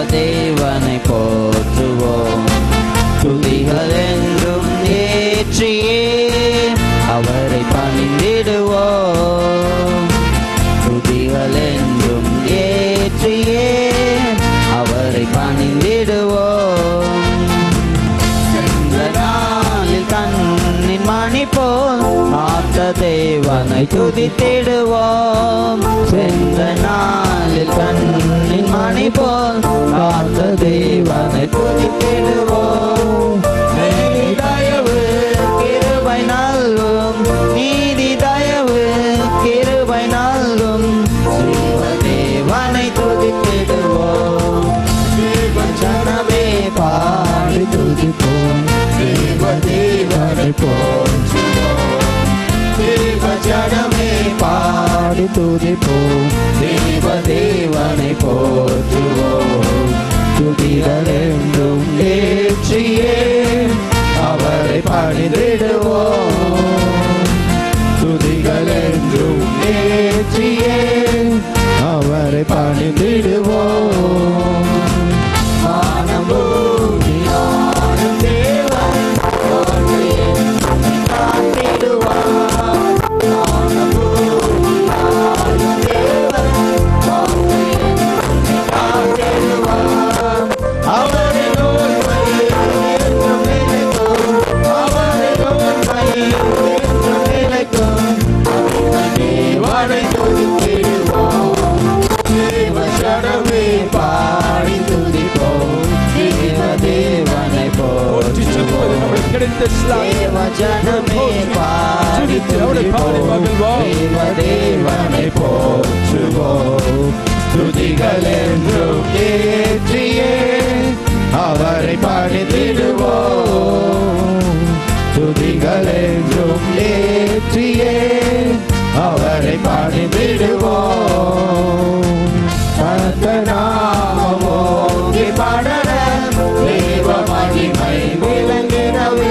தேவனை போற்றுவோம் துதிகள் என்றும் ஏற்றியே அவரை பணிந்திடுவோம் துதிகள் என்றும் ஏற்றியே அவரை பணிந்திடுவோம் சென்ற நாளில் கண்ணின் மணி போல் காத்த தேவனை துதித்திடுவோம் சென்ற நாளில் கண்ணின் மணி போல் காத்த தேவனை துதித்திடுவோம் நீதி தயவு கிருபை நல்கும் நீதி தயவு கிருபை நல்கும் ஜீவ தேவனை துதித்திடுவோம் ஜனமே பாடி துதிப்போம் தேவ தேவனை போற்றுவோம் தேவ ஜனமே பாடி துதிப்போம் தேவ தேவனை போற்றுவோம் துதிகள் என்றும் ஏற்றியே அவரை பணிந்திடுவோம் துதிகள் என்றும் ஏற்றியே அவரை பணிந்திடுவோம் வானபூமியாடும் தேவன் வாழ்வு என்னை காத்திடுவார். வானபூமியாடும் தேவன் வாழ்வு என்னை காத்திடுவார். அவரின் உண்மை என்றும் நிலைக்கும். அவரின் உண்மை என்றும் நிலைக்கும். அவரின் தேவனை துதித்திடுவோம். தேவ ஜனமே பாடி துதிப்போம். தேவ தேவனை போற்றி சொல்வது போற்றுவோம். நம்மளுக்கு கிடைத்த ஸ்லாக்கியம். தேவ ஜனமே பாடி அவரை பாடி துதிப்போம். மகிழ்வோம். தேவ தேவனை போற்றுவோம் துதிகள் என்றும் ஏற்றியே அவரை பணிந்திடுவோம் துதிகள் என்றும் ஏற்றியே அவரை பணிந்திடுவோம் கர்த்தநாமமோங்கி படர தேவ மகிமை விளங்கிடவே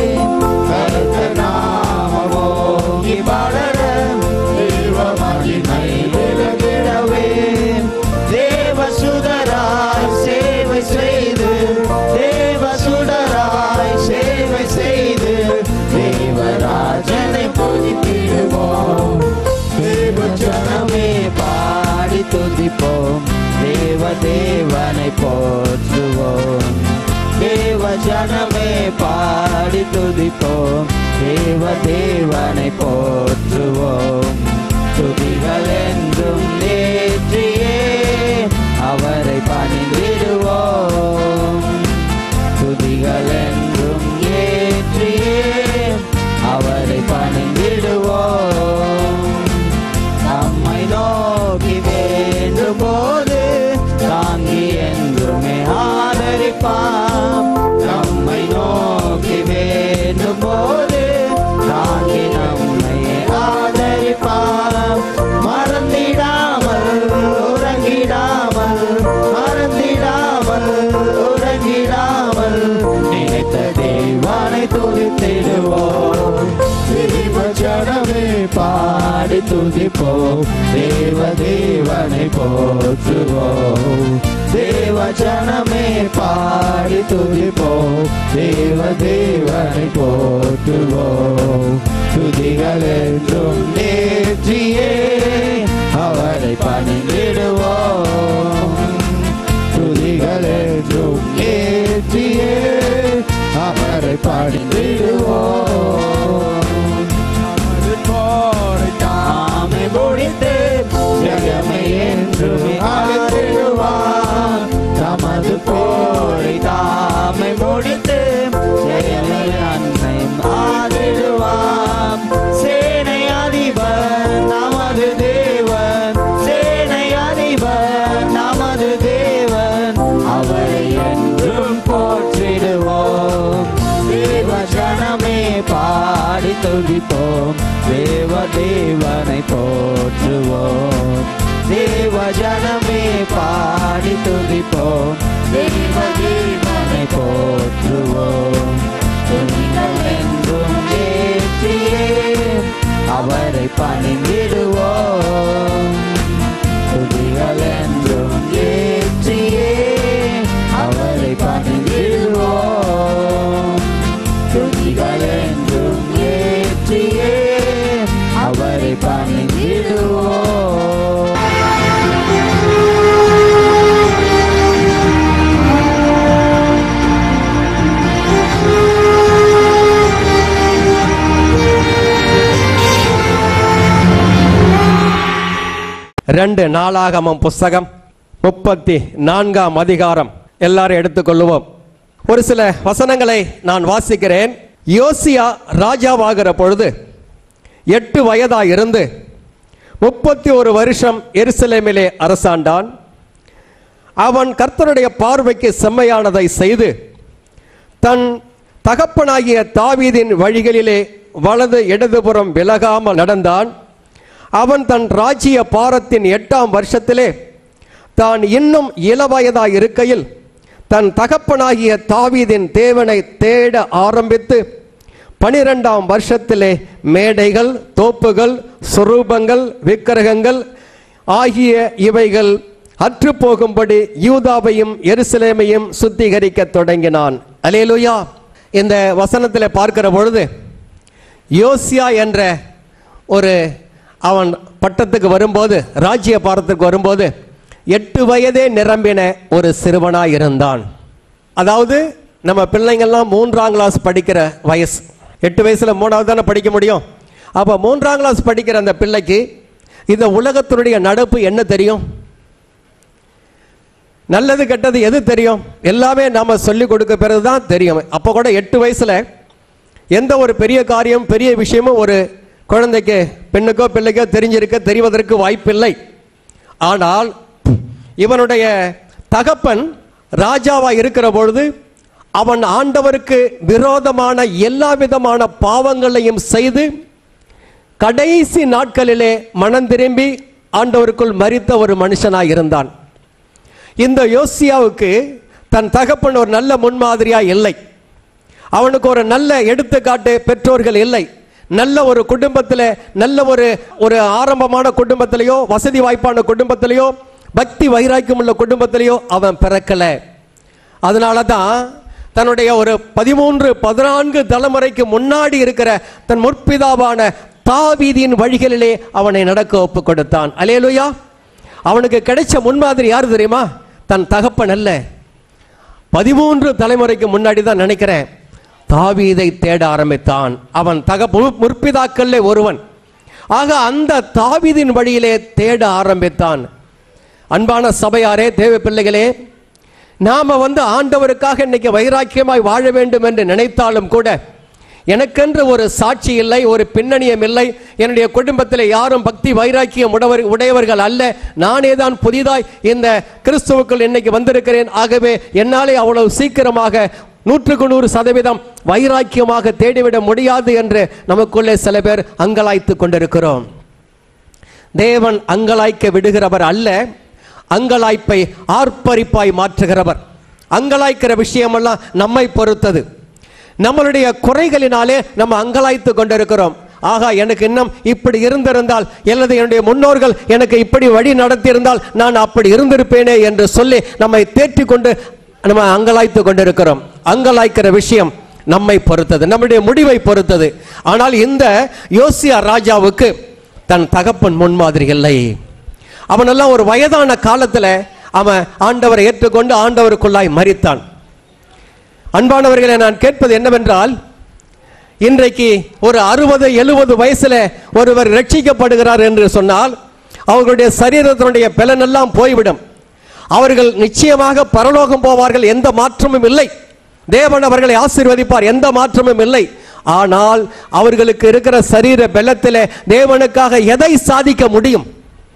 கர்த்தநாமமோங்கி படர தேவ மகிமை விளங்கிடவே தேவ சுடராய் சேவை செய்து தேவ சுடராய் சேவை செய்து தேவராஜனை புதித்திடுவோம் தேவ ஜனமே பாடி துதிப்போம் தேவ தேவனை போற்றுவோம் தேவ ஜனமே பாடி துதிப்போம் தேவ தேவனை போற்றுவோம் துதிகள் என்றும் நேற்றியே அவரை பணிந்திடுவோம் துதிகள் என்றும் ஏற்றியே அவரை பணிந்திடுவோம் நம்மை நோக்கி வேண்டும் போது தாங்கி என்றுமே ஆதரிப்பாம் நம்மை நோக்கி வேண்டும் போது தாங்கி நம்மை ஆதரிப்பாம் மறந்திடாமல் உறங்கிடாமல் மறந்திடாமல் உறங்கிடாமல் நினைத்த தேவனை துதித்திடுவோம் தேவ ஜனமே பாடி துதிப்போம் தேவ தேவனை போற்றுவோம் தேவ ஜனமே பாடி துதிப்போம் தேவ தேவனை போற்றுவோம் துதிகள் என்றும் நேற்றியே அவரை பணிந்திடுவோம் துதிகள் என்றும் ஏற்றியே அவரை பாடிடுவோம் தாமே முடித்து ஜெகமே என்றுமே ஆடிடுவார் தமது போரை தாமே முடித்து ஜெயமே அன்னை ஆடிடுவார் சேனை அதிபர் நமது தேவன் சேனை அதிபர் நமது தேவன் அவரை என்றும் போற்றிடுவோம் தேவ ஜனமே பாடி துதிப்போம் தேவ தேவனை போற்றுவோம் தேவ ஜனமே பாடி துதிப்போம் தேவ தேவனை போற்றுவோம் துதிகள் என்றும் ஏற்றியே அவரை பணிந்திடுவோம் துதிகள் என்றும் ஏற்றியே ரெண்டு நாளாகமம் புஸ்தகம் முப்பத்தி நான்காம் அதிகாரம் எல்லாரும் எடுத்துக்கொள்ளுவோம் ஒரு சில வசனங்களை நான் வாசிக்கிறேன் யோசியா ராஜாவாகிற பொழுது எட்டு வயதாய் இருந்து முப்பத்தி ஒரு வருஷம் எருசலேமிலே அரசாண்டான் அவன் கர்த்தருடைய பார்வைக்கு செம்மையானதை செய்து தன் தகப்பனாகிய தாவீதின் வழிகளிலே வலது இடதுபுறம் விலகாமல் நடந்தான் அவன் தன் ராஜ்ய பாரத்தின் எட்டாம் வருஷத்திலே தான் இன்னும் இளவயதாய் இருக்கையில் தன் தகப்பனாகிய தாவீதின் தேவனை தேட ஆரம்பித்து பனிரெண்டாம் வருஷத்திலே மேடைகள் தோப்புகள் சுரூபங்கள் விக்கிரகங்கள் ஆகிய இவைகள் அற்று போகும்படி யூதாவையும் எருசலேமையும் சுத்திகரிக்க தொடங்கினான் அலேலுயா இந்த வசனத்தில் பார்க்கிற பொழுது யோசியா என்ற ஒரு அவன் பட்டத்துக்கு வரும்போது ராஜ்ய பாரத்துக்கு வரும்போது எட்டு வயதே நிரம்பின ஒரு சிறுவனாய் இருந்தான் அதாவது நம்ம பிள்ளைங்கள்லாம் மூன்றாம் கிளாஸ் படிக்கிற வயசு எட்டு வயசுல மூணாவது தானே படிக்க முடியும் அப்போ மூன்றாம் கிளாஸ் படிக்கிற அந்த பிள்ளைக்கு இந்த உலகத்தினுடைய நடப்பு என்ன தெரியும் நல்லது கெட்டது எது தெரியும் எல்லாமே நாம சொல்லி கொடுக்க பிறகு தான் தெரியும் அப்போ கூட எட்டு வயசுல எந்த ஒரு பெரிய காரியம் பெரிய விஷயமும் ஒரு குழந்தைக்கு பெண்ணுக்கோ பிள்ளைக்கோ தெரிஞ்சிருக்க தெரிவதற்கு வாய்ப்பில்லை ஆனால் இவனுடைய தகப்பன் ராஜாவா இருக்கிற பொழுது அவன் ஆண்டவருக்கு விரோதமான எல்லா விதமான பாவங்களையும் செய்து கடைசி நாட்களிலே மனம் திரும்பி ஆண்டவருக்குள் மரித்த ஒரு மனுஷனாய் இருந்தான் இந்த யோசியாவுக்கு தன் தகப்பன் ஒரு நல்ல முன்மாதிரியா இல்லை அவனுக்கு ஒரு நல்ல எடுத்துக்காட்டு பெற்றோர்கள் இல்லை நல்ல ஒரு குடும்பத்தில் நல்ல ஒரு ஒரு ஆரம்பமான குடும்பத்திலேயோ வசதி வாய்ப்பான குடும்பத்திலேயோ பக்தி வைராக்கியம் உள்ள குடும்பத்திலேயோ அவன் பிறக்கல அதனால தான் தன்னுடைய ஒரு பதிமூன்று பதினான்கு தலைமுறைக்கு முன்னாடி இருக்கிற தன் முற்பிதாவான தாவீதியின் வழிகளிலே அவனை நடக்க ஒப்பு கொடுத்தான் அலேலுயா அவனுக்கு கிடைச்ச முன்மாதிரி யார் தெரியுமா தன் தகப்பன் அல்ல பதிமூன்று தலைமுறைக்கு முன்னாடி தான் நினைக்கிறேன் தாவீதை தேட ஆரம்பித்தான் அவன் தகப்பு முற்பிதாக்கல்ல ஒருவன் ஆக அந்த தாவீதின் வழியிலே தேட ஆரம்பித்தான் அன்பான சபையாரே தேவ பிள்ளைகளே நாம வந்து ஆண்டவருக்காக இன்னைக்கு வைராக்கியமாய் வாழ வேண்டும் என்று நினைத்தாலும் கூட எனக்கென்று ஒரு சாட்சி இல்லை ஒரு பின்னணியம் இல்லை என்னுடைய குடும்பத்தில் யாரும் பக்தி வைராக்கியம் உடவர் உடையவர்கள் அல்ல நானே தான் புதிதாய் இந்த கிறிஸ்துவுக்குள் இன்னைக்கு வந்திருக்கிறேன் ஆகவே என்னாலே அவ்வளவு சீக்கிரமாக நூற்றுக்கு நூறு சதவீதம் வைராக்கியமாக தேடிவிட முடியாது என்று நமக்குள்ளே சில பேர் அங்கலாய்த்து கொண்டிருக்கிறோம் தேவன் அங்கலாய்க்க விடுகிறவர் அல்ல அங்கலாய்ப்பை ஆர்ப்பரிப்பாய் மாற்றுகிறவர் அங்கலாய்க்கிற விஷயமெல்லாம் நம்மை பொறுத்தது நம்மளுடைய குறைகளினாலே நம்ம அங்கலாய்த்து கொண்டிருக்கிறோம் ஆகா எனக்கு இன்னும் இப்படி இருந்திருந்தால் அல்லது என்னுடைய முன்னோர்கள் எனக்கு இப்படி வழி நடத்தியிருந்தால் நான் அப்படி இருந்திருப்பேனே என்று சொல்லி நம்மை தேற்றிக் கொண்டு நம்ம அங்கலாய்த்து கொண்டிருக்கிறோம் அங்கலாய்க்கிற விஷயம் நம்மை பொறுத்தது நம்முடைய முடிவை பொறுத்தது ஆனால் இந்த யோசியா ராஜாவுக்கு தன் தகப்பன் முன்மாதிரி இல்லை அவனெல்லாம் ஒரு வயதான காலத்தில் அவன் ஆண்டவரை ஏற்றுக்கொண்டு ஆண்டவருக்குள்ளாய் மறித்தான் அன்பானவர்களை நான் கேட்பது என்னவென்றால் இன்றைக்கு ஒரு அறுபது எழுபது வயசுல ஒருவர் ரட்சிக்கப்படுகிறார் என்று சொன்னால் அவர்களுடைய சரீரத்தினுடைய பலனெல்லாம் போய்விடும் அவர்கள் நிச்சயமாக பரலோகம் போவார்கள் எந்த மாற்றமும் இல்லை தேவன் அவர்களை ஆசீர்வதிப்பார் எந்த மாற்றமும் இல்லை ஆனால் அவர்களுக்கு இருக்கிற சரீர பலத்திலே தேவனுக்காக எதை சாதிக்க முடியும்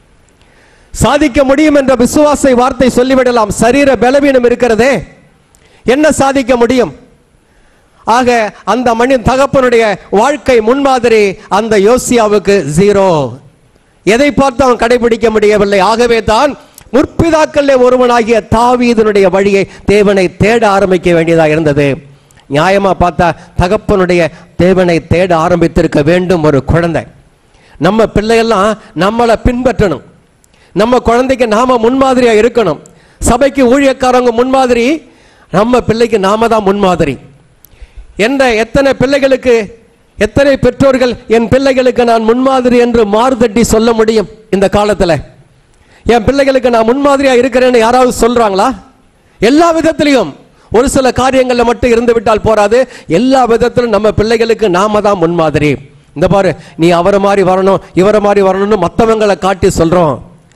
சாதிக்க முடியும் என்ற விசுவாசை வார்த்தை சொல்லிவிடலாம் சரீர பலவீனம் இருக்கிறதே என்ன சாதிக்க முடியும் ஆக அந்த மனிதன் தகப்பனுடைய வாழ்க்கை முன்மாதிரி அந்த யோசியாவுக்கு ஜீரோ எதை பார்த்து அவன் கடைபிடிக்க முடியவில்லை ஆகவே தான் முற்பிதாக்களே ஒருவனாகிய தாவீதனுடைய வழியை தேவனை தேட ஆரம்பிக்க வேண்டியதாக இருந்தது நியாயமா பார்த்தா தகப்பனுடைய தேவனை தேட ஆரம்பித்திருக்க வேண்டும் ஒரு குழந்தை நம்ம பிள்ளையெல்லாம் நம்மளை பின்பற்றணும் நம்ம குழந்தைக்கு நாம முன்மாதிரியா இருக்கணும் சபைக்கு ஊழியக்காரங்க முன்மாதிரி நம்ம பிள்ளைக்கு நாம தான் முன்மாதிரி என்ற எத்தனை பிள்ளைகளுக்கு எத்தனை பெற்றோர்கள் என் பிள்ளைகளுக்கு நான் முன்மாதிரி என்று மாறுதட்டி சொல்ல முடியும் இந்த காலத்துல என் பிள்ளைகளுக்கு நான் முன்மாதிரியா இருக்கிறேன்னு யாராவது சொல்றாங்களா எல்லா விதத்திலையும் ஒரு சில காரியங்கள்ல மட்டும் இருந்து விட்டால் போராது எல்லா விதத்திலும் நம்ம பிள்ளைகளுக்கு நாம தான் முன்மாதிரி இந்த பாரு நீ அவரை மாதிரி வரணும் இவரை மாதிரி வரணும்னு மற்றவங்களை காட்டி சொல்றோம்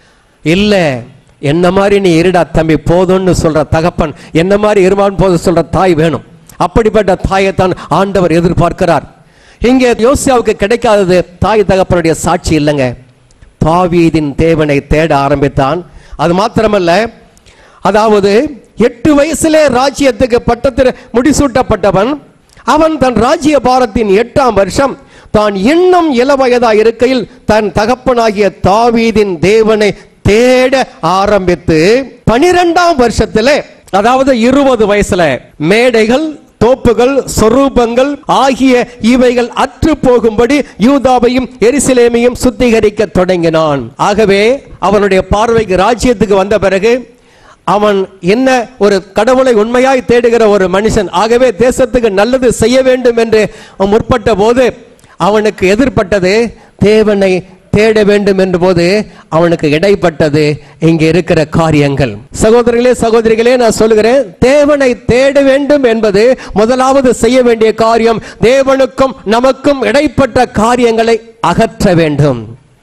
இல்ல என்ன மாதிரி நீ இருடா தம்பி போதும்னு சொல்ற தகப்பன் என்ன மாதிரி இருமான் போது சொல்ற தாய் வேணும் அப்படிப்பட்ட தாயைத்தான் ஆண்டவர் எதிர்பார்க்கிறார் இங்கே யோசியாவுக்கு கிடைக்காதது தாய் தகப்பனுடைய சாட்சி இல்லைங்க தாவீதின் தேவனை தேட ஆரம்பித்தான் அது மாத்திரமல்ல அதாவது எட்டு வயசிலே ராஜ்யத்துக்கு பட்டத்தில் முடிசூட்டப்பட்டவன் அவன் தன் ராஜ்ய பாரத்தின் எட்டாம் வருஷம் தான் இன்னும் இளவயதா இருக்கையில் தன் தகப்பனாகிய தாவீதின் தேவனை தேட ஆரம்பித்து பனிரெண்டாம் வருஷத்திலே அதாவது இருபது வயசுல மேடைகள் தோப்புகள் சொரூபங்கள் ஆகிய இவைகள் அற்று போகும்படி யூதாவையும் எரிசிலேமையும் சுத்திகரிக்க தொடங்கினான் ஆகவே அவனுடைய பார்வைக்கு ராஜ்யத்துக்கு வந்த பிறகு அவன் என்ன ஒரு கடவுளை உண்மையாய் தேடுகிற ஒரு மனுஷன் ஆகவே தேசத்துக்கு நல்லது செய்ய வேண்டும் என்று அவன் முற்பட்ட போது அவனுக்கு எதிர்ப்பட்டது தேவனை தேட வேண்டும் என்ற போது அவனுக்கு இடைப்பட்டது இங்கே இருக்கிற காரியங்கள் சகோதரர்களே சகோதரிகளே நான் சொல்லுகிறேன் தேவனை தேட வேண்டும் என்பது முதலாவது செய்ய வேண்டிய காரியம் தேவனுக்கும் நமக்கும் இடைப்பட்ட காரியங்களை அகற்ற வேண்டும்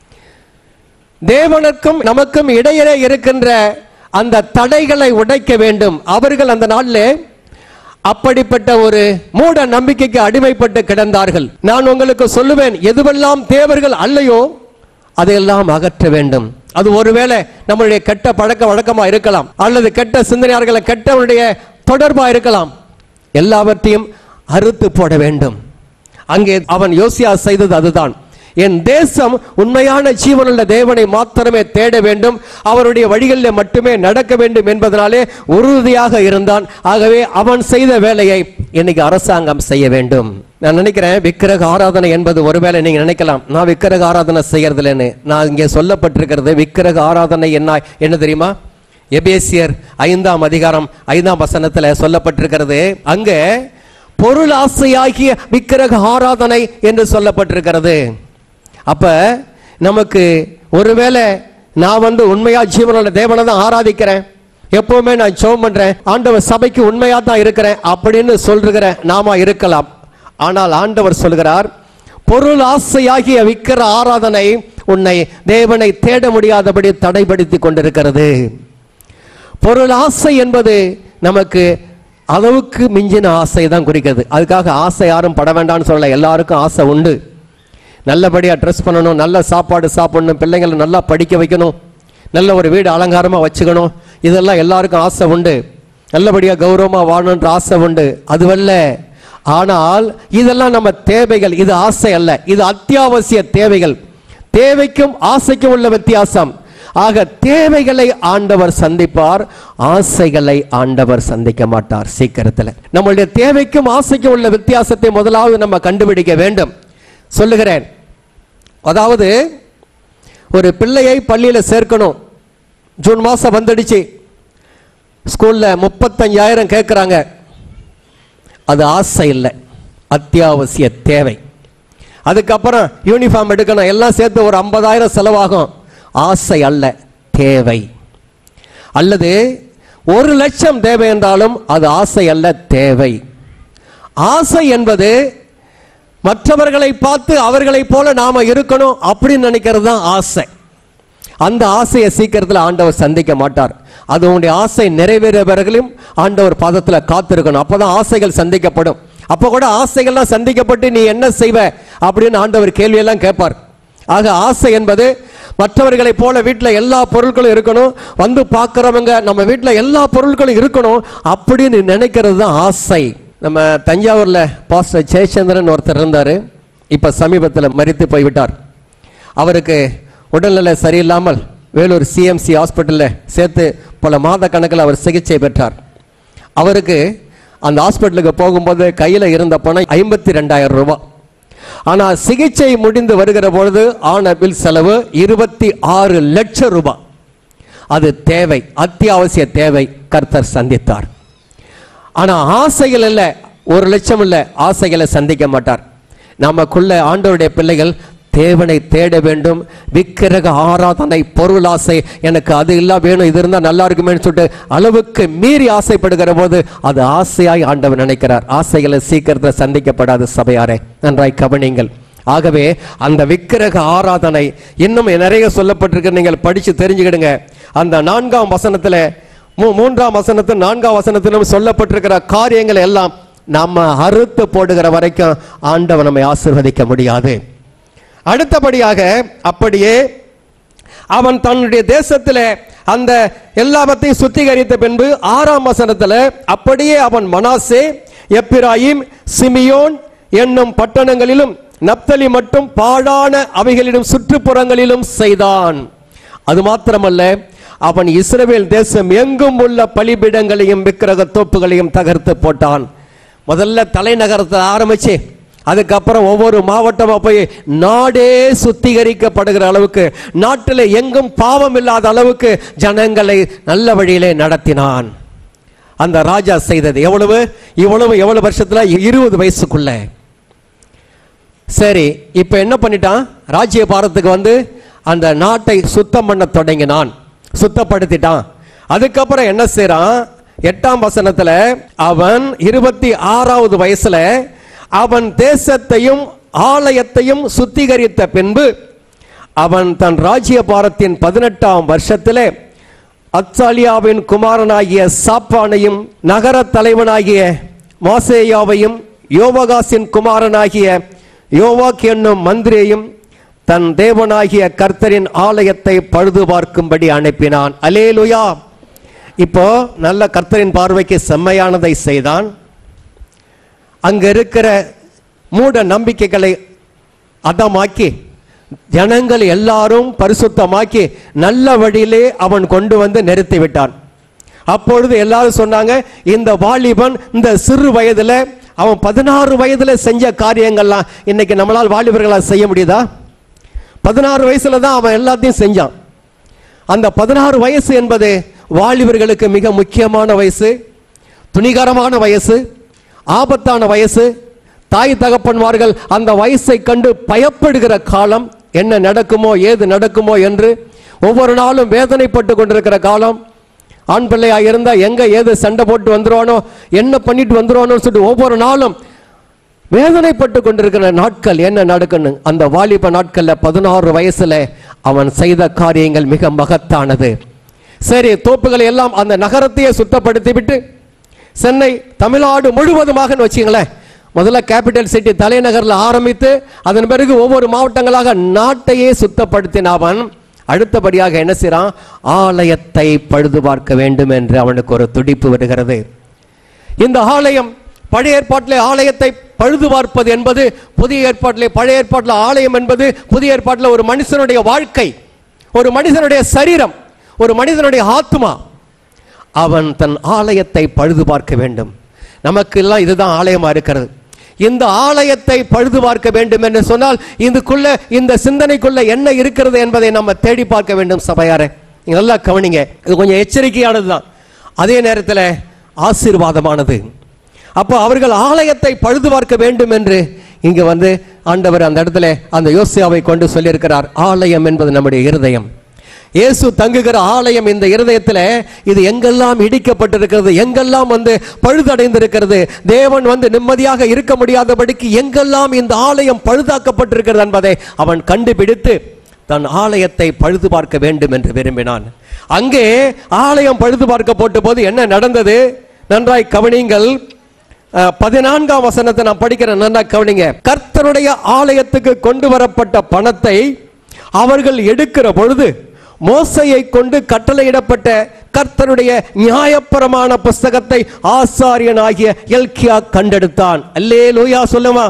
தேவனுக்கும் நமக்கும் இடையிலே இருக்கின்ற அந்த தடைகளை உடைக்க வேண்டும் அவர்கள் அந்த நாளிலே அப்படிப்பட்ட ஒரு மூட நம்பிக்கைக்கு அடிமைப்பட்டு கிடந்தார்கள் நான் உங்களுக்கு சொல்லுவேன் எதுவெல்லாம் தேவர்கள் அல்லையோ அதையெல்லாம் அகற்ற வேண்டும் அது ஒருவேளை நம்மளுடைய கெட்ட பழக்க வழக்கமா இருக்கலாம் அல்லது கெட்ட சிந்தனையாளர்களை கெட்டவனுடைய தொடர்பா இருக்கலாம் எல்லாவற்றையும் அறுத்து போட வேண்டும் அங்கே அவன் யோசியா செய்தது அதுதான் என் தேசம் உண்மையான ஜீவனுள்ள தேவனை மாத்திரமே தேட வேண்டும் அவருடைய வழிகளில் மட்டுமே நடக்க வேண்டும் என்பதனாலே உறுதியாக இருந்தான் ஆகவே அவன் செய்த வேலையை இன்னைக்கு அரசாங்கம் செய்ய வேண்டும் நான் நினைக்கிறேன் விக்கிரக ஆராதனை என்பது ஒருவேளை நீங்க நினைக்கலாம் நான் விக்கிரக ஆராதனை செய்யறதில்லைன்னு நான் இங்கே சொல்லப்பட்டிருக்கிறது விக்கிரக ஆராதனை என்ன என்ன தெரியுமா எபேசியர் ஐந்தாம் அதிகாரம் ஐந்தாம் வசனத்துல சொல்லப்பட்டிருக்கிறது அங்கே பொருள் ஆசையாகிய விக்கிரக ஆராதனை என்று சொல்லப்பட்டிருக்கிறது அப்ப நமக்கு ஒருவேளை நான் வந்து உண்மையா ஜீவனோட தேவனை தான் ஆராதிக்கிறேன் எப்பவுமே நான் ஜெபம் பண்றேன் ஆண்டவர் சபைக்கு உண்மையா தான் இருக்கிறேன் அப்படின்னு சொல்லுகிற நாம இருக்கலாம் ஆனால் ஆண்டவர் சொல்கிறார் பொருள் ஆசையாகிய விக்கிர ஆராதனை உன்னை தேவனை தேட முடியாதபடி தடைப்படுத்தி கொண்டிருக்கிறது பொருள் ஆசை என்பது நமக்கு அளவுக்கு மிஞ்சின ஆசை தான் குறிக்கிறது அதுக்காக ஆசை யாரும் பட வேண்டாம்னு சொல்லல எல்லாருக்கும் ஆசை உண்டு நல்லபடியாக ட்ரெஸ் பண்ணணும் நல்ல சாப்பாடு சாப்பிடணும் பிள்ளைங்களை நல்லா படிக்க வைக்கணும் நல்ல ஒரு வீடு அலங்காரமாக வச்சுக்கணும் இதெல்லாம் எல்லாருக்கும் ஆசை உண்டு நல்லபடியாக கௌரவமாக வாழணுன்ற ஆசை உண்டு அதுவல்ல ஆனால் இதெல்லாம் நம்ம தேவைகள் இது ஆசை அல்ல இது அத்தியாவசிய தேவைகள் தேவைக்கும் ஆசைக்கும் உள்ள வித்தியாசம் ஆக தேவைகளை ஆண்டவர் சந்திப்பார் ஆசைகளை ஆண்டவர் சந்திக்க மாட்டார் சீக்கிரத்தில் நம்மளுடைய தேவைக்கும் ஆசைக்கும் உள்ள வித்தியாசத்தை முதலாவது நம்ம கண்டுபிடிக்க வேண்டும் சொல்லுகிறேன் அதாவது ஒரு பிள்ளையை பள்ளியில் சேர்க்கணும் ஜூன் மாதம் வந்துடுச்சு ஸ்கூலில் முப்பத்தஞ்சாயிரம் கேட்குறாங்க அது ஆசை இல்லை அத்தியாவசிய தேவை அதுக்கப்புறம் யூனிஃபார்ம் எடுக்கணும் எல்லாம் சேர்த்து ஒரு ஐம்பதாயிரம் செலவாகும் ஆசை அல்ல தேவை அல்லது ஒரு லட்சம் தேவை என்றாலும் அது ஆசை அல்ல தேவை ஆசை என்பது மற்றவர்களை பார்த்து அவர்களைப் போல நாம இருக்கணும் அப்படின்னு நினைக்கிறது தான் ஆசை அந்த ஆசையை சீக்கிரத்தில் ஆண்டவர் சந்திக்க மாட்டார் அது உங்களுடைய ஆசை நிறைவேறவர்களையும் ஆண்டவர் பாதத்தில் காத்திருக்கணும் அப்பதான் ஆசைகள் சந்திக்கப்படும் அப்போ கூட ஆசைகள்லாம் சந்திக்கப்பட்டு நீ என்ன செய்வ அப்படின்னு ஆண்டவர் கேள்வியெல்லாம் கேட்பார் ஆக ஆசை என்பது மற்றவர்களைப் போல வீட்டில் எல்லா பொருட்களும் இருக்கணும் வந்து பார்க்குறவங்க நம்ம வீட்டில் எல்லா பொருட்களும் இருக்கணும் அப்படின்னு நினைக்கிறது தான் ஆசை நம்ம தஞ்சாவூரில் பாஸ்டர் ஜெயச்சந்திரன் ஒருத்தர் இருந்தார் இப்போ சமீபத்தில் மறித்து போய்விட்டார் அவருக்கு உடல்நிலை சரியில்லாமல் வேலூர் சிஎம்சி ஹாஸ்பிட்டலில் சேர்த்து பல மாத கணக்கில் அவர் சிகிச்சை பெற்றார் அவருக்கு அந்த ஹாஸ்பிட்டலுக்கு போகும்போது கையில் இருந்த பணம் ஐம்பத்தி ரெண்டாயிரம் ரூபாய் ஆனால் சிகிச்சை முடிந்து வருகிற பொழுது ஆன பில் செலவு இருபத்தி ஆறு லட்சம் ரூபாய் அது தேவை அத்தியாவசிய தேவை கர்த்தர் சந்தித்தார் ஆனா ஆசைகள் இல்ல ஒரு லட்சம் இல்ல ஆசைகளை சந்திக்க மாட்டார் நமக்குள்ள ஆண்டவருடைய பிள்ளைகள் தேவனை தேட வேண்டும் விக்கிரக ஆராதனை பொருள் ஆசை எனக்கு அது இல்லா வேணும் இது இருந்தால் நல்லா இருக்குமேன்னு சொல்லிட்டு அளவுக்கு மீறி ஆசைப்படுகிற போது அது ஆசையாய் ஆண்டவர் நினைக்கிறார் ஆசைகளை சீக்கிரத்தில் சந்திக்கப்படாத சபையாரே நன்றாய் கவனிங்கள் ஆகவே அந்த விக்கிரக ஆராதனை இன்னும் நிறைய சொல்லப்பட்டிருக்கு நீங்கள் படிச்சு தெரிஞ்சுக்கிடுங்க அந்த நான்காம் வசனத்துல மூ- மூன்றாம் வசனத்து நான்காம் வசனத்திலும் சொல்லப்பட்டிருக்கிற காரியங்கள் எல்லாம் நம்ம அறுத்து போடுகிற வரைக்கும் ஆண்டவர் நம்மை ஆசீர்வதிக்க முடியாது அடுத்தபடியாக அப்படியே அவன் தன்னுடைய தேசத்திலே அந்த எல்லாவற்றையும் சுத்திகரித்த பின்பு ஆறாம் வசனத்துல அப்படியே அவன் மனாசே எப்பிராயிம் சிமியோன் என்னும் பட்டணங்களிலும் நப்தலி மட்டும் பாழான அவைகளிலும் சுற்றுப்புறங்களிலும் செய்தான் அது மாத்திரமல்ல அவன் இஸ்ரவேல் தேசம் எங்கும் உள்ள பலிபீடங்களையும் விக்கிரக தோப்புகளையும் தகர்த்து போட்டான் முதல்ல தலைநகரத்தை ஆரம்பிச்சு அதுக்கப்புறம் ஒவ்வொரு மாவட்டமா போய் நாடே சுத்திகரிக்கப்படுகிற அளவுக்கு நாட்டில் எங்கும் பாவம் இல்லாத அளவுக்கு ஜனங்களை நல்ல வழியிலே நடத்தினான் அந்த ராஜா செய்தது எவ்வளவு இவ்வளவு எவ்வளவு வருஷத்துல இருபது வயசுக்குள்ள சரி இப்ப என்ன பண்ணிட்டான் ராஜ்ய பாரத்துக்கு வந்து அந்த நாட்டை சுத்தம் பண்ண தொடங்கினான் சுத்தப்படுத்திட்டான் அதுக்கப்புறம் என்ன செய்றான் எட்டாம் வசனத்துல அவன் இருபத்தி ஆறாவது வயசுல அவன் தேசத்தையும் ஆலயத்தையும் சுத்திகரித்த பின்பு அவன் தன் ராஜ்ய பாரத்தின் பதினெட்டாம் வருஷத்திலே அத்சாலியாவின் குமாரனாகிய சாப்பானையும் நகர தலைவனாகிய மாசேயாவையும் யோவகாசின் குமாரனாகிய யோவாக் என்னும் மந்திரியையும் தன் தேவனாகிய கர்த்தரின் ஆலயத்தை பழுது பார்க்கும்படி அனுப்பினான் அலேலுயா இப்போ நல்ல கர்த்தரின் பார்வைக்கு செம்மையானதை செய்தான் அங்க இருக்கிற மூட நம்பிக்கைகளை அதமாக்கி ஜனங்கள் எல்லாரும் பரிசுத்தமாக்கி நல்ல வழியிலே அவன் கொண்டு வந்து நிறுத்தி விட்டான் அப்பொழுது எல்லாரும் சொன்னாங்க இந்த வாலிபன் இந்த சிறு வயதுல அவன் பதினாறு வயதுல செஞ்ச காரியங்கள்லாம் இன்னைக்கு நம்மளால் வாலிபர்களால் செய்ய முடியுதா பதினாறு வயசுல தான் அவன் எல்லாத்தையும் செஞ்சான் அந்த பதினாறு வயசு என்பது வாலிபர்களுக்கு மிக முக்கியமான வயசு துணிகரமான வயசு ஆபத்தான வயசு தாய் தகப்பன்மார்கள் அந்த வயசை கண்டு பயப்படுகிற காலம் என்ன நடக்குமோ ஏது நடக்குமோ என்று ஒவ்வொரு நாளும் வேதனைப்பட்டு கொண்டிருக்கிற காலம் ஆண் பிள்ளையா இருந்தா எங்க ஏது சண்டை போட்டு வந்துருவானோ என்ன பண்ணிட்டு வந்துருவானோன்னு சொல்லிட்டு ஒவ்வொரு நாளும் வேதனைப்பட்டு கொண்டிருக்கிற நாட்கள் என்ன நடக்கணும் அந்த வாலிப நாட்கள்ல பதினாறு வயசுல அவன் செய்த காரியங்கள் மிக மகத்தானது சரி தோப்புகளை எல்லாம் அந்த நகரத்தையே சுத்தப்படுத்தி விட்டு சென்னை தமிழ்நாடு முழுவதுமாக வச்சுங்களேன் முதல்ல கேபிட்டல் சிட்டி தலைநகர்ல ஆரம்பித்து அதன் பிறகு ஒவ்வொரு மாவட்டங்களாக நாட்டையே சுத்தப்படுத்தின அவன் அடுத்தபடியாக என்ன செய்றான் ஆலயத்தை பழுது பார்க்க வேண்டும் என்று அவனுக்கு ஒரு துடிப்பு வருகிறது இந்த ஆலயம் பழைய ஏற்பாட்டிலே ஆலயத்தை பழுது பார்ப்பது என்பது புதிய ஏற்பாட்டிலே பழைய ஏற்பாட்டில் ஆலயம் என்பது புதிய ஏற்பாட்டில் ஒரு மனுஷனுடைய வாழ்க்கை ஒரு மனிதனுடைய சரீரம் ஒரு மனிதனுடைய ஆத்மா அவன் தன் ஆலயத்தை பழுது பார்க்க வேண்டும் நமக்கு எல்லாம் இதுதான் ஆலயமா இருக்கிறது இந்த ஆலயத்தை பழுது பார்க்க வேண்டும் என்று சொன்னால் இதுக்குள்ள இந்த சிந்தனைக்குள்ள என்ன இருக்கிறது என்பதை நம்ம தேடி பார்க்க வேண்டும் சபையாரே நீங்க நல்லா கவனிங்க இது கொஞ்சம் எச்சரிக்கையானதுதான் அதே நேரத்தில் ஆசீர்வாதமானது அப்போ அவர்கள் ஆலயத்தை பழுது பார்க்க வேண்டும் என்று இங்க வந்து ஆண்டவர் அந்த இடத்துல அந்த யோசியாவை கொண்டு சொல்லியிருக்கிறார் ஆலயம் என்பது நம்முடைய இருதயம் இயேசு தங்குகிற ஆலயம் இந்த இருதயத்தில் இது எங்கெல்லாம் இடிக்கப்பட்டிருக்கிறது எங்கெல்லாம் வந்து பழுதடைந்திருக்கிறது தேவன் வந்து நிம்மதியாக இருக்க முடியாதபடிக்கு எங்கெல்லாம் இந்த ஆலயம் பழுதாக்கப்பட்டிருக்கிறது என்பதை அவன் கண்டுபிடித்து தன் ஆலயத்தை பழுது பார்க்க வேண்டும் என்று விரும்பினான் அங்கே ஆலயம் பழுது பார்க்கப்பட்ட போது என்ன நடந்தது நன்றாய் கவனிங்கள் அஹ், பதினான்காம் வசனத்தை நான் படிக்கிறேன் நல்லா கவனிங்க கர்த்தருடைய ஆலயத்துக்கு கொண்டு வரப்பட்ட பணத்தை அவர்கள் எடுக்கிற பொழுது மோசையை கொண்டு கட்டளையிடப்பட்ட கர்த்தருடைய நியாயப்பிரமாண புஸ்தகத்தை ஆசாரியனாகிய எல்கியா கண்டெடுத்தான் அல்லே லூயா சொல்லுமா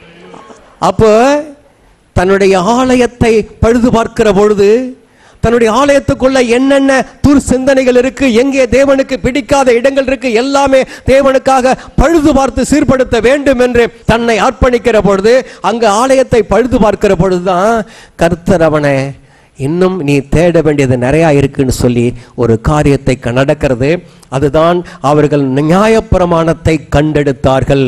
அப்போ தன்னுடைய ஆலயத்தை பழுது பார்க்கிற பொழுது தன்னுடைய ஆலயத்துக்குள்ள என்னென்ன துர் சிந்தனைகள் இருக்கு எங்கே தேவனுக்கு பிடிக்காத இடங்கள் இருக்கு எல்லாமே தேவனுக்காக பழுது பார்த்து சீர்படுத்த வேண்டும் என்று தன்னை அர்ப்பணிக்கிற பொழுது அங்க ஆலயத்தை பழுது பார்க்கிற பொழுதுதான் கர்த்தர் அவனை இன்னும் நீ தேட வேண்டியது நிறையா இருக்குன்னு சொல்லி ஒரு காரியத்தை க- நடக்கிறது அதுதான் அவர்கள் நியாயப்பிரமாணத்தை கண்டெடுத்தார்கள்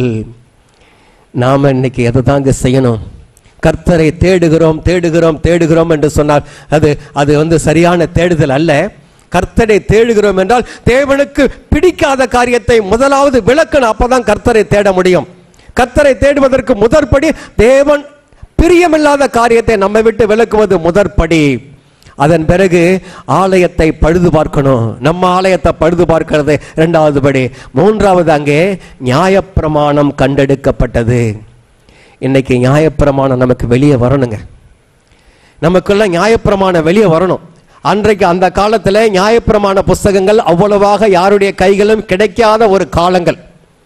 நாம இன்னைக்கு எதை தாங்க செய்யணும் கர்த்தரை தேடுகிறோம் தேடுகிறோம் தேடுகிறோம் என்று சொன்னால் அது அது வந்து சரியான தேடுதல் அல்ல கர்த்தரை தேடுகிறோம் என்றால் தேவனுக்கு பிடிக்காத காரியத்தை முதலாவது விளக்கணும் அப்பதான் கர்த்தரை தேட முடியும் கர்த்தரை தேடுவதற்கு முதற்படி தேவன் பிரியமில்லாத காரியத்தை நம்ம விட்டு விலக்குவது முதற்படி அதன் பிறகு ஆலயத்தை பழுது பார்க்கணும் நம்ம ஆலயத்தை பழுது பார்க்கிறது இரண்டாவது படி மூன்றாவது அங்கே நியாயப்பிரமாணம் கண்டெடுக்கப்பட்டது இன்னைக்கு நியாயப்பிரமாணம் நமக்கு வெளியே வரணுங்க நமக்குள்ள நியாயப்பிரமாணம் வெளியே வரணும் அன்றைக்கு அந்த காலத்தில் நியாயப்பிரமாண புஸ்தகங்கள் அவ்வளவாக யாருடைய கைகளும் கிடைக்காத ஒரு காலங்கள்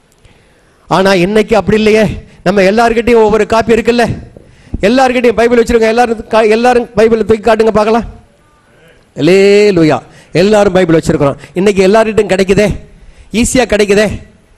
ஆனா இன்னைக்கு அப்படி இல்லையே நம்ம எல்லார்கிட்டயும் ஒவ்வொரு காப்பி இருக்குல்ல எல்லார்கிட்டயும் பைபிள் வச்சிருங்க எல்லாரும் கா- எல்லாரும் பைபிள் தூக்கி காட்டுங்க பார்க்கலாம் லே லூயா எல்லாரும் பைபிள் வச்சிருக்கிறோம் இன்னைக்கு எல்லார்கிட்டும் கிடைக்குதே ஈஸியா கிடைக்குதே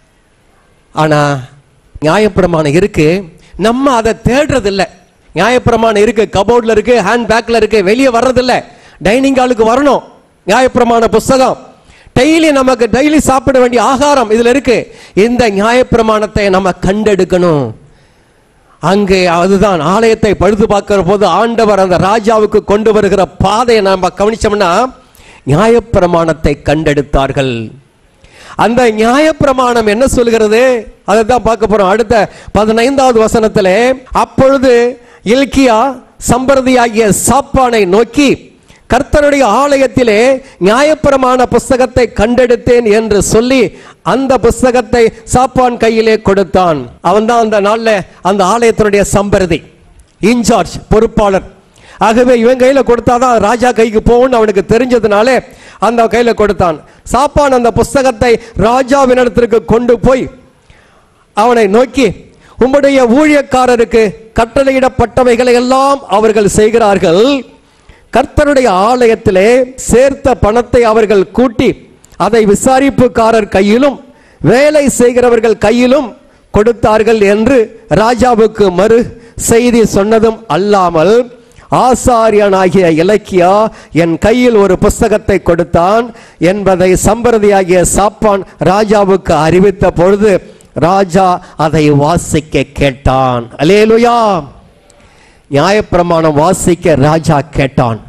ஆனா நியாயப்பிரமாணம் இருக்கு நம்ம அதை தேடுறது இல்ல நியாயப்பிரமாணம் இருக்கு கபோர்ட்ல இருக்கு ஹேண்ட் பேக்ல இருக்கு வெளியே வர்றது இல்ல டைனிங் ஹாலுக்கு வரணும் நியாயப்பிரமாண புஸ்தகம் டெய்லி நமக்கு டெய்லி சாப்பிட வேண்டிய ஆகாரம் இதுல இருக்கு இந்த நியாயப்பிரமாணத்தை நம்ம கண்டெடுக்கணும் அங்கே அதுதான் ஆலயத்தை பழுது பார்க்கிற போது ஆண்டவர் அந்த ராஜாவுக்கு கொண்டு வருகிற பாதையை நம்ம கவனிச்சோம்னா நியாயப்பிரமாணத்தை கண்டெடுத்தார்கள் அந்த நியாயப்பிரமாணம் என்ன சொல்கிறது அதை தான் பார்க்க போறோம் அடுத்த பதினைந்தாவது வசனத்திலே அப்பொழுது இல்கியா சம்பிரதியாகிய சாப்பானை நோக்கி கர்த்தருடைய ஆலயத்திலே நியாயப்பிரமாண புஸ்தகத்தை கண்டெடுத்தேன் என்று சொல்லி அந்த புஸ்தகத்தை சாப்பான் கையிலே கொடுத்தான் அவன்தான் அந்த நாள்ல அந்த ஆலயத்தினுடைய சம்பிரதி இன்சார்ஜ் பொறுப்பாளர் ஆகவே இவன் கையில கொடுத்தாதான் ராஜா கைக்கு போகும்னு அவனுக்கு தெரிஞ்சதுனாலே அந்த கையில கொடுத்தான் சாப்பான் அந்த புஸ்தகத்தை ராஜாவினிடத்திற்கு கொண்டு போய் அவனை நோக்கி உம்முடைய ஊழியக்காரருக்கு கட்டளையிடப்பட்டவைகளை எல்லாம் அவர்கள் செய்கிறார்கள் கர்த்தருடைய ஆலயத்திலே சேர்த்த பணத்தை அவர்கள் கூட்டி அதை விசாரிப்புக்காரர் கையிலும் வேலை செய்கிறவர்கள் கையிலும் கொடுத்தார்கள் என்று ராஜாவுக்கு மறு செய்தி சொன்னதும் அல்லாமல் ஆசாரியனாகிய இலக்கியா என் கையில் ஒரு புஸ்தகத்தை கொடுத்தான் என்பதை சம்பிரதியாகிய சாப்பான் ராஜாவுக்கு அறிவித்த பொழுது ராஜா அதை வாசிக்க கேட்டான் அலேலுயா நியாயப்பிரமாணம் வாசிக்க ராஜா கேட்டான்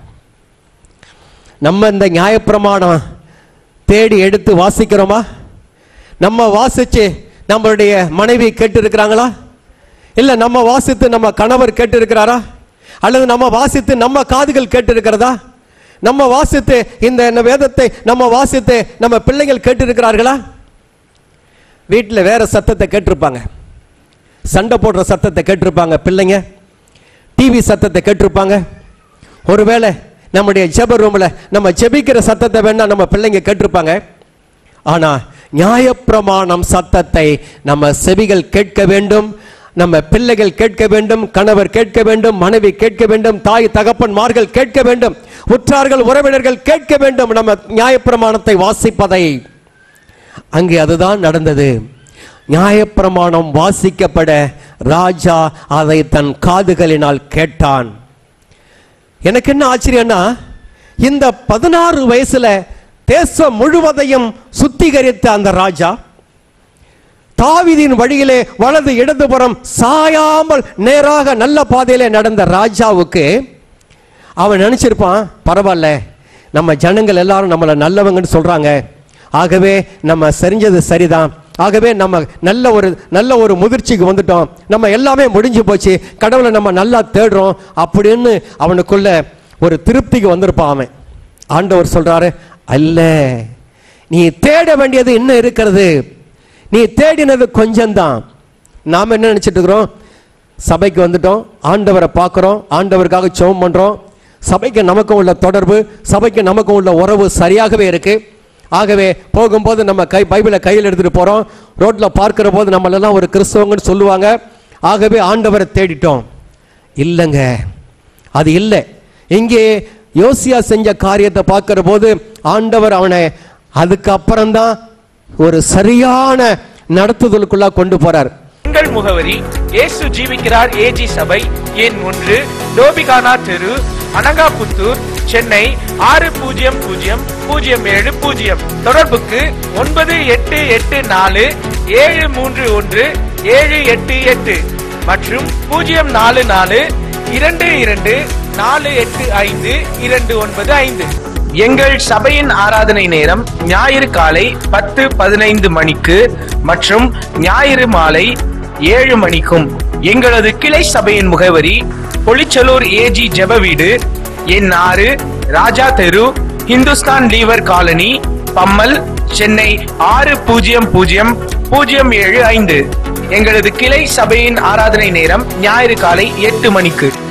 நம்ம இந்த நியாயப்பிரமாணம் தேடி எடுத்து வாசிக்கிறோமா நம்ம வாசிச்சு நம்மளுடைய மனைவி கேட்டு இருக்கிறாங்களா இல்ல நம்ம வாசித்து நம்ம கணவர் கேட்டு இருக்கிறாரா அல்லது நம்ம வாசித்து நம்ம காதுகள் கேட்டு இருக்கிறதா நம்ம வாசித்து இந்த இந்த வேதத்தை நம்ம வாசித்து நம்ம பிள்ளைகள் கேட்டு இருக்கிறார்களா வீட்டில் வேற சத்தத்தை கேட்டிருப்பாங்க சண்டை போடுற சத்தத்தை கேட்டிருப்பாங்க பிள்ளைங்க டிவி சத்தத்தை கேட்டிருப்பாங்க ஒருவேளை நம்முடைய ஜெப ரூம்ல நம்ம ஜெபிக்கிற சத்தத்தை வேணா நம்ம பிள்ளைங்க கேட்டிருப்பாங்க ஆனா நியாயப்பிரமாணம் சத்தத்தை நம்ம செவிகள் கேட்க வேண்டும் நம்ம பிள்ளைகள் கேட்க வேண்டும் கணவர் கேட்க வேண்டும் மனைவி கேட்க வேண்டும் தாய் தகப்பன்மார்கள் கேட்க வேண்டும் உற்றார்கள் உறவினர்கள் கேட்க வேண்டும் நம்ம நியாயப்பிரமாணத்தை வாசிப்பதை அங்கே அதுதான் நடந்தது நியாயப்பிரமாணம் வாசிக்கப்பட ராஜா அதை தன் காதுகளினால் கேட்டான் எனக்கு என்ன ஆச்சரியம்னா இந்த பதினாறு வயசுல தேசம் முழுவதையும் சுத்திகரித்த அந்த ராஜா தாவீதின் வழியிலே வலது இடதுபுறம் சாயாமல் நேராக நல்ல பாதையிலே நடந்த ராஜாவுக்கு அவன் நினைச்சிருப்பான் பரவாயில்ல நம்ம ஜனங்கள் எல்லாரும் நம்மளை நல்லவங்கன்னு சொல்றாங்க ஆகவே நம்ம செஞ்சது சரிதான் ஆகவே நம்ம நல்ல ஒரு நல்ல ஒரு முதிர்ச்சிக்கு வந்துட்டோம் நம்ம எல்லாமே முடிஞ்சு போச்சு கடவுளை நம்ம நல்லா தேடுறோம் அப்படின்னு அவனுக்குள்ள ஒரு திருப்திக்கு வந்திருப்பான் அவன் ஆண்டவர் சொல்றாரு அல்ல நீ தேட வேண்டியது இன்னும் இருக்கிறது நீ தேடினது கொஞ்சம்தான் நாம் என்ன நினைச்சிட்டு இருக்கிறோம் சபைக்கு வந்துட்டோம் ஆண்டவரை பார்க்குறோம் ஆண்டவருக்காக ஜெபம் பண்றோம் சபைக்கு நமக்கும் உள்ள தொடர்பு சபைக்கு நமக்கும் உள்ள உறவு சரியாகவே இருக்கு ஆகவே போகும்போது நம்ம கை பைபிளை கையில் எடுத்துட்டு போறோம் ரோட்ல பார்க்கிற போது நம்மளெல்லாம் ஒரு கிறிஸ்தவங்கன்னு சொல்லுவாங்க ஆகவே ஆண்டவரை தேடிட்டோம் இல்லைங்க அது இல்லை இங்கே யோசியா செஞ்ச காரியத்தை பார்க்கிற போது ஆண்டவர் அவனை அதுக்கப்புறம்தான் ஒரு சரியான நடத்துதலுக்குள்ள கொண்டு போறார் எங்கள் முகவரி இயேசு ஜீவிக்கிறார் ஏஜி சபை எண் ஒன்று டோபிகானா தெரு அனகாபுத்தூர் சென்னை ஆறு பூஜ்ஜியம் பூஜ்ஜியம் பூஜ்ஜியம் ஏழு பூஜ்ஜியம் தொடர்புக்கு ஒன்பது எட்டு எட்டு நாலு ஏழு மூன்று ஒன்று ஏழு எட்டு எட்டு மற்றும் பூஜ்ஜியம் நாலு நாலு இரண்டு இரண்டு நாலு எட்டு ஐந்து இரண்டு ஒன்பது ஐந்து எங்கள் சபையின் ஆராதனை நேரம் ஞாயிறு காலை பத்து பதினைந்து மணிக்கு மற்றும் ஞாயிறு மாலை ஏழு மணிக்கும் எங்களது கிளை சபையின் முகவரி பொலிச்சலூர் ஏஜி ஜெப வீடு எண் ஆறு ராஜா தெரு இந்துஸ்தான் லீவர் காலனி பம்மல் சென்னை ஆறு பூஜ்ஜியம் பூஜ்ஜியம் பூஜ்ஜியம் ஏழு ஐந்து எங்களது கிளை சபையின் ஆராதனை நேரம் ஞாயிறு காலை எட்டு மணிக்கு